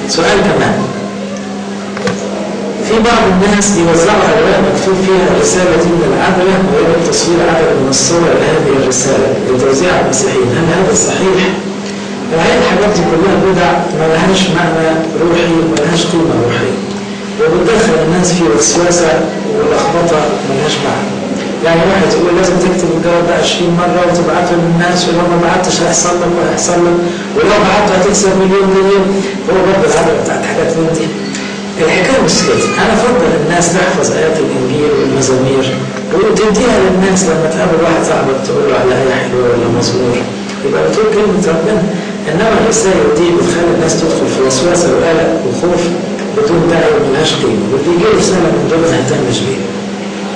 سؤال كمان في بعض الناس بيوزعوا ألوان مكتوب فيها رسالة من العدلة ويجب تصوير عدد من الصور لهذه الرسالة لتوزيع المسيحيين هل هذا صحيح؟ هذه الحاجات دي كلها بدع ما لهاش معنى روحي وما لهاش قيمة روحية وبتدخل الناس في وسوسة ولخبطة ما لهاش معنى يعني واحد يقول لازم تكتب الجواب ده 20 مرة وتبعته للناس ولو ما بعتش هيحصل لك وهيحصل لك ولو بعته هتكسب مليون مليون هو برضه العدد بتاعت حاجات من دي الحكايه مش كده انا افضل الناس تحفظ ايات الانجيل والمزامير وتديها للناس لما تقابل واحد صاحبك تقول له على ايه حلوه ولا مزمور يبقى بتقول كلمه ربنا انما الرسائل دي بتخلي الناس تدخل في وسوسه وقلق وخوف بدون داعي وملهاش قيمه واللي يجي له رساله من دول ما يهتمش بيها